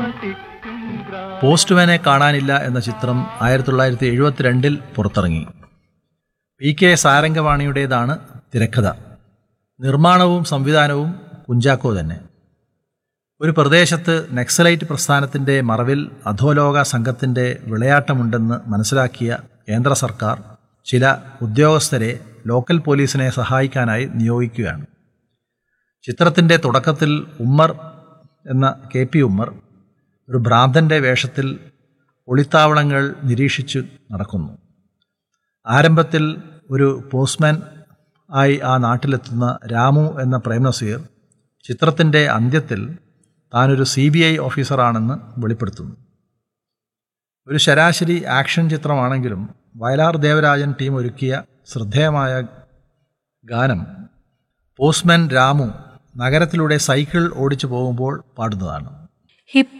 പോസ്റ്റ്മാനെ കാണാനില്ല എന്ന ചിത്രം ആയിരത്തി തൊള്ളായിരത്തി എഴുപത്തിരണ്ടിൽ പുറത്തിറങ്ങി പി കെ സാരംഗവാണിയുടേതാണ് തിരക്കഥ നിർമ്മാണവും സംവിധാനവും കുഞ്ചാക്കോ തന്നെ ഒരു പ്രദേശത്ത് നക്സലൈറ്റ് പ്രസ്ഥാനത്തിൻ്റെ മറവിൽ അധോലോക സംഘത്തിൻ്റെ വിളയാട്ടമുണ്ടെന്ന് മനസ്സിലാക്കിയ കേന്ദ്ര സർക്കാർ ചില ഉദ്യോഗസ്ഥരെ ലോക്കൽ പോലീസിനെ സഹായിക്കാനായി നിയോഗിക്കുകയാണ് ചിത്രത്തിൻ്റെ തുടക്കത്തിൽ ഉമ്മർ എന്ന കെ പി ഉമ്മർ ഒരു ഭ്രാന്തൻ്റെ വേഷത്തിൽ ഒളിത്താവളങ്ങൾ നിരീക്ഷിച്ചു നടക്കുന്നു ആരംഭത്തിൽ ഒരു പോസ്റ്റ്മാൻ ആയി ആ നാട്ടിലെത്തുന്ന രാമു എന്ന പ്രേംനസീർ ചിത്രത്തിൻ്റെ അന്ത്യത്തിൽ താനൊരു സി ബി ഐ ഓഫീസറാണെന്ന് വെളിപ്പെടുത്തുന്നു ഒരു ശരാശരി ആക്ഷൻ ചിത്രമാണെങ്കിലും വയലാർ ദേവരാജൻ ടീം ഒരുക്കിയ ശ്രദ്ധേയമായ ഗാനം പോസ്റ്റ്മാൻ രാമു നഗരത്തിലൂടെ സൈക്കിൾ ഓടിച്ചു പോകുമ്പോൾ പാടുന്നതാണ് ഹിപ്